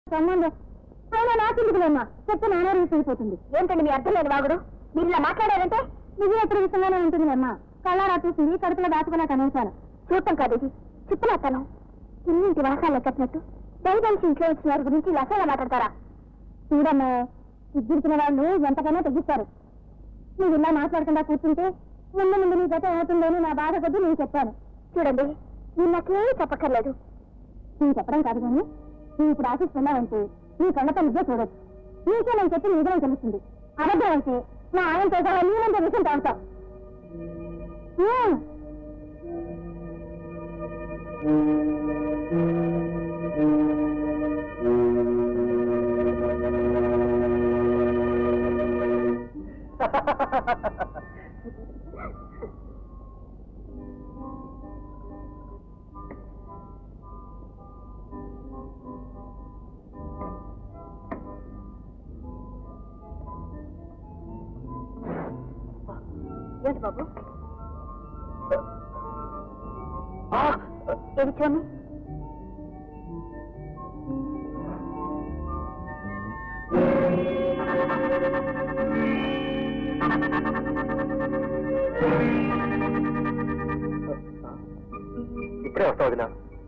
సంబంధం అయినా నాకెందుకులేమ్మా చెప్తే నానే రీస్ అయిపోతుంది ఏంటండి మీ అర్థం లేని వాగుడు మీరు ఇలా మాట్లాడారంటే నిజం ఎప్పుడు విషయంగానే ఉంటుందిలేమ్మా కళ్ళారా చూసింది కడుపులో దాచుకున్నా కనేశాను చూడటం కాదు ఇది చిప్పులాతనం ఇన్నింటి వాసాలు కట్టినట్టు దయదలిసి ఇంట్లో వచ్చిన వారి గురించి ఇలా అసలు మాట్లాడతారా చూడమ్మా ఇద్దరికిన వాళ్ళు ఎంతకైనా తగ్గిస్తారు నువ్వు ఇలా మాట్లాడకుండా కూర్చుంటే ముందు ముందు నీ గత అవుతుందని నా బాధ కొద్ది నేను చెప్పాను చూడండి నేను నాకేమీ చెప్పక్కర్లేదు నేను చెప్పడం కాదు కానీ నువ్వు ఇప్పుడు ఆఫీస్ వెళ్ళావంటే నీ కళ్ళతో నిజం చూడొచ్చు నీకే నేను చెప్పి నిజం తెలుస్తుంది అబద్ధం అంటే నా ఆయనతో సహా నీనంత విషయం తాగుతావు ఏంటి బాబు ఏది చూడండి ఇప్పుడే వస్తావు వదినా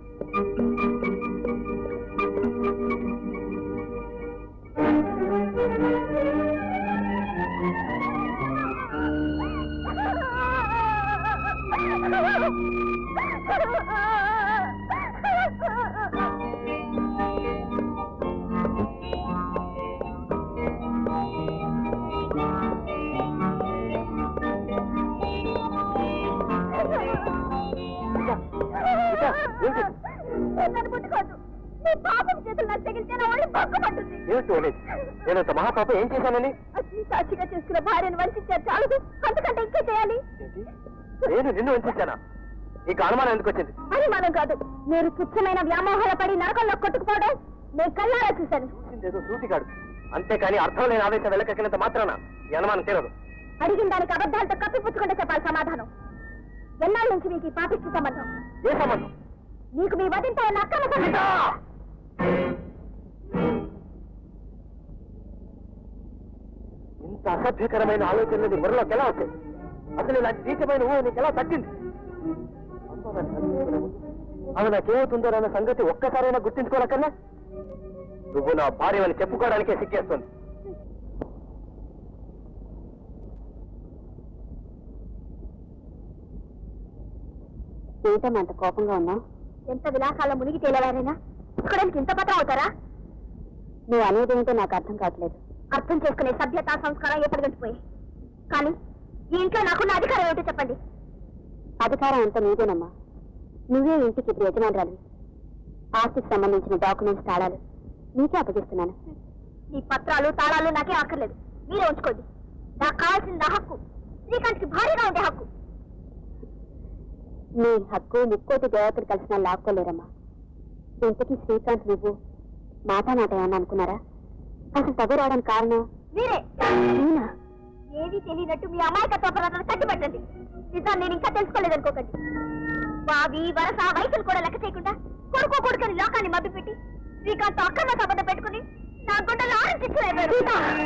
నన్ను ముట్టుకోవద్దు నీ పాపం చేతులు నాకు తగిలితే నా ఒళ్ళు బొక్కమంటుంది ఏమిటి అనేది నేనంత మహాపాపం ఏం చేశానని అగ్ని సాక్షిగా చేసుకున్న భార్యను వంచారు చాలదు అంతకంటే ఇంకా చేయాలి ఏంటి? నేను నిన్ను వంచానా నీకు అనుమానం ఎందుకు వచ్చింది అని మనం కాదు మీరు తుచ్చమైన వ్యామోహాల పడి నరకంలో కొట్టుకుపోవడం నేను కళ్ళారా చూశాను చూసిందేదో సూటిగాడు అంతేకాని అర్థం లేని ఆవేశం వెళ్ళకెక్కినంత మాత్రాన ఈ అనుమానం తీరదు అడిగిన దానికి అబద్ధాలతో కప్పిపుచ్చుకుంటే చెప్పాలి సమాధానం ఎన్నాళ్ళ నుంచి మీకు ఈ పాపిష్టి సంబంధం ఏ సంబంధం మీకు మీ వదింతో ఉన్న అక్రమ సంబంధం ఇంత అసభ్యకరమైన ఆలోచనలు బుర్రలోకి ఎలా వచ్చాయి అసలు ఇలాంటి నీచమైన ఊహ నీకు ఎలా తట్టింది ఆమె నాకేమవుతుందో అన్న సంగతి ఒక్కసారైనా గుర్తించుకోలేకన్నా నువ్వు నా భార్యవని చెప్పుకోవడానికే సిక్కేస్తుంది ఏంటమ్మా అంత కోపంగా ఉన్నావు ఎంత విలాసాల్లో మునిగి తేలేవారైనా ఇక్కడానికి ఇంత పత్రం అవుతారా నువ్వు అనేదేమిటో నాకు అర్థం కావట్లేదు అర్థం చేసుకునే సభ్యత సంస్కారం ఎప్పటికంటిపోయి కానీ ఈ ఇంట్లో నాకున్న అధికారం ఏమిటో చెప్పండి అధికారం అంతా నీదేనమ్మా నువ్వే ఇంటికి ఇప్పుడు యజమానురాలివి ఆస్తికి సంబంధించిన డాక్యుమెంట్స్ తాళాలు నీకే అప్పగిస్తున్నాను ఈ పత్రాలు తాళాలు నాకే అక్కర్లేదు మీరే ఉంచుకోండి నాకు కావాల్సిన నా హక్కు శ్రీకాంత్కి భారీగా ఉండే హక్కు నీ హక్కు ముక్కోటి దేవతలు కలిసిన లాక్కోలేరమ్మా ఇంతకీ శ్రీకాంత్ నువ్వు మాట మాట ఏమన్నా అనుకున్నారా అసలు తగు రావడానికి కారణం మీరే నేనా ఏది తెలియనట్టు మీ అమాయకత్వ పదార్థాలు కట్టిపెట్టండి నిజాన్ని నేను ఇంకా తెలుసుకోలేదనుకోకండి బావి వరస వయసులు కూడా లెక్క చేయకుండా కొడుకో కొడుకని లోకాన్ని మభ్యపెట్టి శ్రీకాంత్ అక్కడ సంబంధం పెట్టుకుని నా గుండెలు ఆరంభించలేరు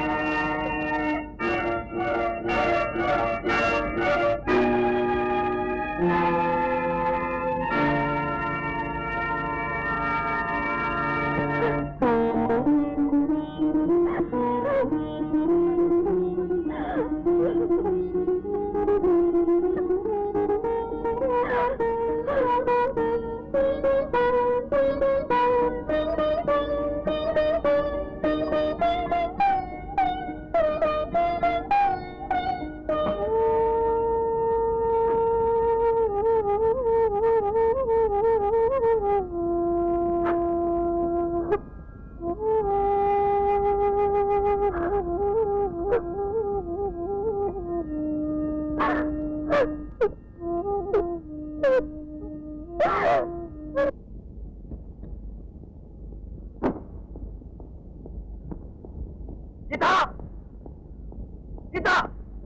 గీత గీత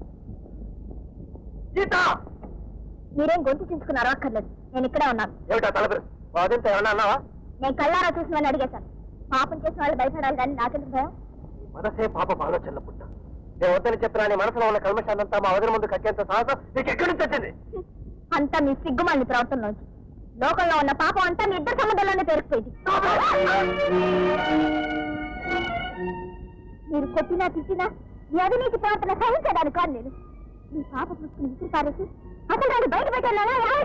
గీత మీరేం గొంతు చించుకున్నారో అక్కర్లేదు నేను ఇక్కడే ఉన్నాను ఏమిటా తలపరు అదంతా ఏమన్నా అన్నావా నేను కళ్ళారా చూసినని అడిగేశాను పాపం చేసిన వాళ్ళు భయపడాలి కానీ నాకెందుకు భయం మనసే పాప ఆలోచనల పుట్ట నేను వద్దని చెప్పినా నీ మనసులో ఉన్న కల్మషాన్నంతా మా వదిన ముందు కక్కేంత సాహసం నీకు ఎక్కడి నుంచి వచ్చింది అంతా మీ సిగ్గుమాలిన ప్రవర్తనలోంచి లోకంలో ఉన్న పాపం అంతా మీ ఇద్దరు సంబంధంలోనే పెరిగిపోయింది మీరు కొట్టినా తిట్టినా మీ అవినీతి ప్రవర్తన సహించడానికి కాదు నేను మీ పాప పుస్తకం విసిరి పారేసి అసలు నన్ను బయట పెట్టానా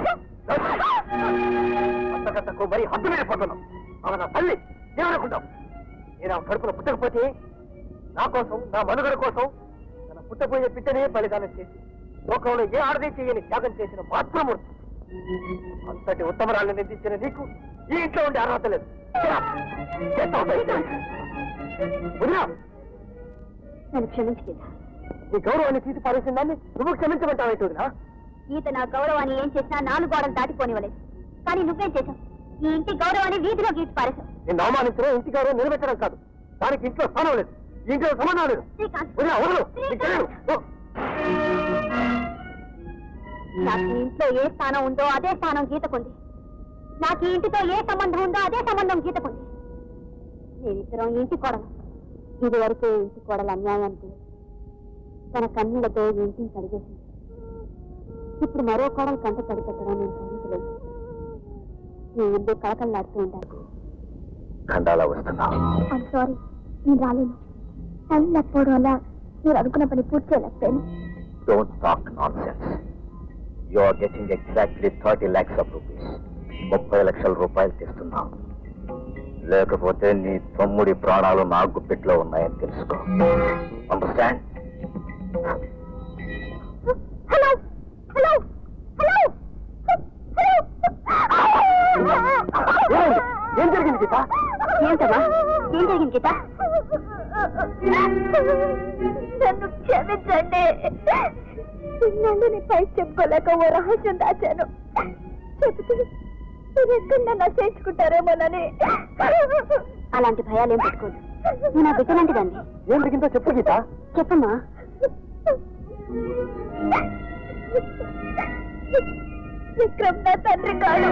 అంతకంతకు మరి హద్దు వెళ్ళిపోతున్నాం ఆమె నా తల్లి ఏమనుకుంటాం నేను ఆ కడుపులో పుట్టకపోతే నా కోసం నా మనుగడ కోసం తన పుట్టపోయే బిడ్డనే బలిదానం చేసి లోకంలో ఏ ఆడది చేయని త్యాగం చేసిన మాత్రమూర్తి అంతటి ఉత్తమరాలను నిందించిన నీకు ఈ ఇంట్లో ఉండే అర్హత లేదు చేస్తావు బయట. వదినా, నన్ను క్షమించలేదు నీ గౌరవాన్ని తీసి పారేసిన దాన్ని నువ్వు క్షమించమంటావు వదినా ఈత నా గౌరవాన్ని ఏం చేసినా నాలుగు గోడలు దాటిపోనివ్వలేదు కానీ నువ్వేం చేశావు ఈ ఇంటి గౌరవాన్ని వీధిలో గీచి పారేశావు నిన్ను అవమానించడం ఇంటి గౌరవం నిలబెట్టడం కాదు దానికి ఇంట్లో స్థానం లేదు ఈ ఇంట్లో సంబంధం లేదు శ్రీకాంత్ వదినా, వదలు నీకు తెలియదు. ఓ. నాకు ఈ ఇంట్లో ఏ స్థానం ఉందో అదే స్థానం గీతకుంది నాకు ఈ ఇంటితో ఏ సంబంధం ఉందో అదే సంబంధం గీతకుంది నేనిద్దరం ఈ ఇంటి కోడలు ఇది వరకే ఇంటి కోడలు అన్యాయానికి తన కన్నీళ్లతో ఈ ఇంటిని కడిగేసింది ఇప్పుడు మరో కోడలు కంట తడి పెట్టడం నేను సహించలేదు ఈ ఇల్లు కళకళలాడుతూ ఉండాలి ఖండాలా వస్తున్నా ఐమ్ సారీ నేను రాలేను టైం లేకపోవడం వల్ల మీరు అనుకున్న పని పూర్తి చేయలేకపోయాను don't talk nonsense you are getting exactly thirty lakhs of rupees ముప్పై లక్షల రూపాయలు తెస్తున్నావు లేకపోతే నీ తమ్ముడి ప్రాణాలు నా గుప్పిట్లో ఉన్నాయని తెలుసుకో అండర్స్టాండ్ హలో హలో హలో ఏం జరిగింది గీత ఏంటమ్మా ఏం జరిగింది గీత నన్ను క్షమించండి నన్ను నీ పైకి చెప్పుకోలేక ఓ రహస్యం దాచాను చెబితే మీరు ఎక్కడ నన్ను అసహించుకుంటారేమోనని అలాంటి భయాలు ఏం పెట్టుకోదు నువ్వు నా బిడ్డలాంటిదండి ఏం జరిగిందో చెప్పు గీత చెప్పమ్మా విక్రమ్ నా తండ్రి కాడు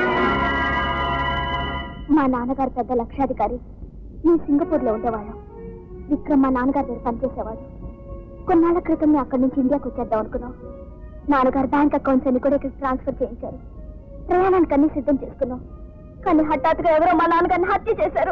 మా నాన్నగారు పెద్ద లక్షాధికారి నేను సింగపూర్ లో ఉండేవాళ్ళం విక్రమ్ మా నాన్నగారి దగ్గర పనిచేసేవాడు కొన్నాళ్ల క్రితం మేము అక్కడి నుంచి ఇండియాకి వచ్చేద్దాం అనుకున్నాం నాన్నగారు బ్యాంక్ అకౌంట్స్ అన్ని కూడా ఇక్కడికి ట్రాన్స్ఫర్ చేయించారు ప్రయాణానికి అన్ని సిద్ధం చేసుకున్నాం కానీ హఠాత్తుగా ఎవరో మా నాన్నగారిని హత్య చేశారు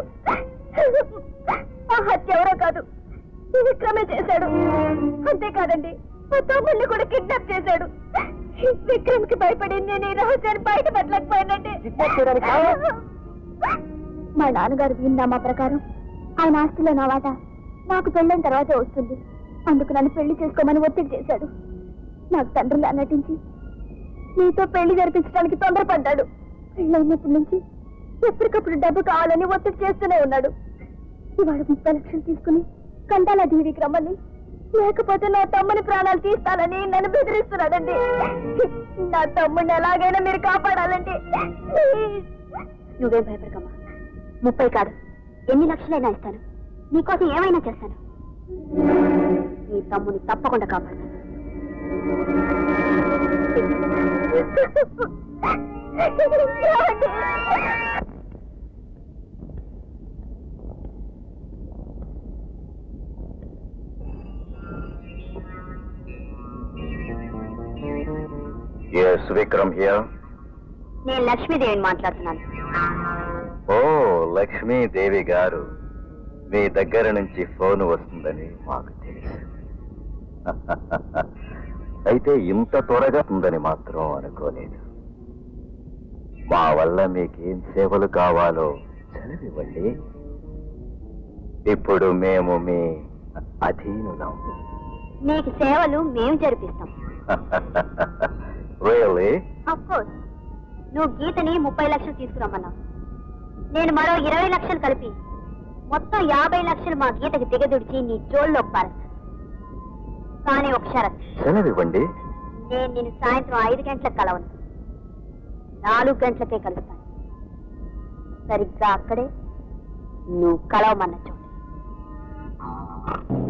ఆ హత్య ఎవరో కాదు ఈ విక్రమే చేశాడు అంతేకాదండి మా తమ్ముడిని కూడా కిడ్నాప్ చేశాడు విక్రమ్ కి భయపడి నేను ఈ రహస్యాన్ని బయట పెట్టలేకపోయానండి Kidnap చేయడానికి కారణం? మా నాన్నగారు వీలునామా ప్రకారం ఆయన ఆస్తిలో నా వాటా నాకు పెళ్ళైన తర్వాతే వస్తుంది అందుకు నన్ను పెళ్లి చేసుకోమని ఒత్తిడి చేశాడు నాకు తండ్రిలా నటించి నీతో పెళ్లి జరిపించడానికి తొందరపడ్డాడు పెళ్ళైనప్పటి నుంచి ఎప్పటికప్పుడు డబ్బు కావాలని ఒత్తిడి చేస్తూనే ఉన్నాడు ఇవాళ ముప్పై లక్షలు తీసుకుని కంటాల దీవికి రమ్మని లేకపోతే నా తమ్ముని ప్రాణాలు తీస్తానని నన్ను బెదిరిస్తున్నాడండి నా తమ్ముడిని ఎలాగైనా మీరు కాపాడాలండి నువ్వేం భయపడకమ్మా ముప్పై కాదు ఎన్ని లక్షలైనా ఇస్తాను నీకోసం ఏమైనా చేస్తాను నీ తమ్ముని తప్పకుండా కాపాడతాను ఎస్ విక్రమ్ హియర్ నేను లక్ష్మీదేవిని మాట్లాడుతున్నాను ఓ లక్ష్మీదేవి గారు మీ దగ్గర నుంచి ఫోన్ వస్తుందని మాకు తెలుసు అయితే ఇంత త్వరగా ఉందని మాత్రం అనుకోలేదు మా వల్ల మీకేం సేవలు కావాలో సెలవివ్వండి ఇప్పుడు మేము మీ అధీనులం నీకు సేవలు మేము జరిపిస్తాం రియలీ కోర్స్ నువ్వు గీతని ముప్పై లక్షలు తీసుకురమ్మన్నావు నేను మరో ఇరవై లక్షలు కలిపి మొత్తం యాభై లక్షలు మా గీతకి దిగదుడిచి నీ జోల్లో పారేస్తాను కానీ ఒక షరత్ సెలవివ్వండి నేను నిన్ను సాయంత్రం ఐదు గంటలకు కలవను నాలుగు గంటలకే కలుస్తాను సరిగ్గా అక్కడే నువ్వు కలవమన్న చోటు